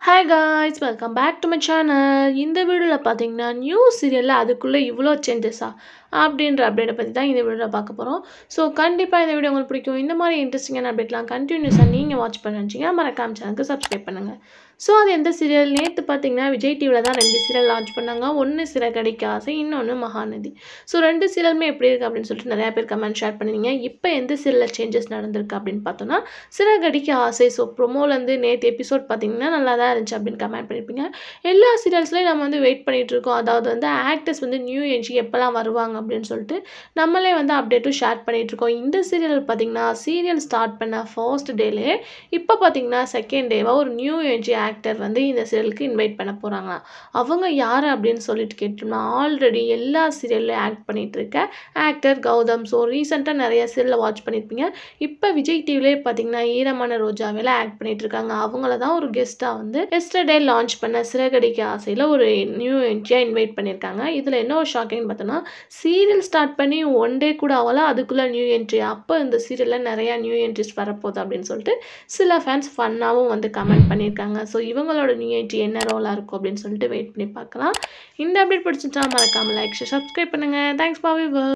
hi guys welcome back to my channel இந்த வீடியோவில் பார்த்தீங்கன்னா நியூ சீரியலில் அதுக்குள்ளே இவ்வளோ சேஞ்சஸா அப்படின்ற அப்டேட்டை பற்றி தான் இந்த வீடியோவில் பார்க்க போகிறோம் ஸோ கண்டிப்பாக இந்த வீடியோ உங்களுக்கு பிடிக்கும் இந்த மாதிரி இன்ட்ரெஸ்டிங்கான அப்டேட்லாம் கண்டினியூஸாக நீங்கள் வாட்ச் பண்ண நினச்சிங்க மறக்காம சேனலுக்கு சப்ஸ்கிரைப் பண்ணுங்கள் ஸோ அது எந்த சீரியல் நேற்று பார்த்தீங்கன்னா விஜய் டிவியில் தான் ரெண்டு சீரியல் லான்ச் பண்ணாங்க ஒன்று சிறகடிக்க ஆசை இன்னொன்று மகாநதி ஸோ ரெண்டு சீரியலுமே எப்படி இருக்குது அப்படின்னு சொல்லிட்டு நிறையா பேர் கமெண்ட் ஷேர் பண்ணிருந்தீங்க இப்போ எந்த சீரியலில் சேஞ்சஸ் நடந்திருக்கு அப்படின்னு பார்த்தோன்னா சிறகடிக்க ஆசை ஸோ ப்ரொமோலேருந்து நேற்று எபிசோட் பார்த்தீங்கன்னா நல்லா தான் இருந்துச்சு அப்படின்னு கமெண்ட் பண்ணியிருப்பீங்க எல்லா சீரியல்ஸ்லையும் நம்ம வந்து வெயிட் பண்ணிட்டு இருக்கோம் அதாவது வந்து ஆக்டர்ஸ் வந்து நியூ ஏஜ் எப்போல்லாம் வருவாங்க அப்படின்னு சொல்லிட்டு நம்மளே வந்து அப்டேட்டும் ஷேர் பண்ணிட்டு இருக்கோம் இந்த சீரியல் பார்த்தீங்கன்னா சீரியல் ஸ்டார்ட் பண்ண ஃபர்ஸ்ட் டேலே இப்போ பார்த்தீங்கன்னா செகண்ட் டேவாக ஒரு நியூ ஏஜ் ஆக்டர் வந்து இந்த சீரியலுக்கு இன்வைட் பண்ண போகிறாங்களாம் அவங்க யார் அப்படின்னு சொல்லிட்டு கேட்டோம்னா ஆல்ரெடி எல்லா சீரியல்லையும் ஆக்ட் பண்ணிட்டு இருக்க ஆக்டர் கௌதம் ஸோ ரீசெண்டாக நிறைய சீரியலில் வாட்ச் பண்ணியிருப்பீங்க இப்போ விஜய் டிவிலே பார்த்தீங்கன்னா ஈரமான ரோஜாவில் ஆக்ட் பண்ணிட்டு இருக்காங்க அவங்கள தான் ஒரு கெஸ்ட்டாக வந்து எஸ்டர்டே லான்ச் பண்ண சிறகடிக்க ஆசையில் ஒரு நியூ என்ட்ரியாக இன்வைட் பண்ணியிருக்காங்க இதில் என்ன ஒரு ஷாக்கிங்னு பார்த்தோன்னா சீரியல் ஸ்டார்ட் பண்ணி ஒன் டே கூட ஆகல அதுக்குள்ளே நியூ என்ட்ரி அப்போ இந்த சீரியலில் நிறையா நியூ என்ட்ரிஸ் வரப்போகுது அப்படின்னு சொல்லிட்டு சில ஃபேன்ஸ் ஃபன்னாகவும் வந்து கமெண்ட் பண்ணியிருக்காங்க ஸோ இவங்களோட நியூ என்ட்ரி என்ன ரோலாக இருக்கும் அப்படின்னு சொல்லிட்டு வெயிட் பண்ணி பார்க்கலாம் இந்த அப்டேட் பிடிச்சிட்டா மறக்காமல் லைக் சப்ஸ்கிரைப் பண்ணுங்கள் தேங்க்ஸ் பாவி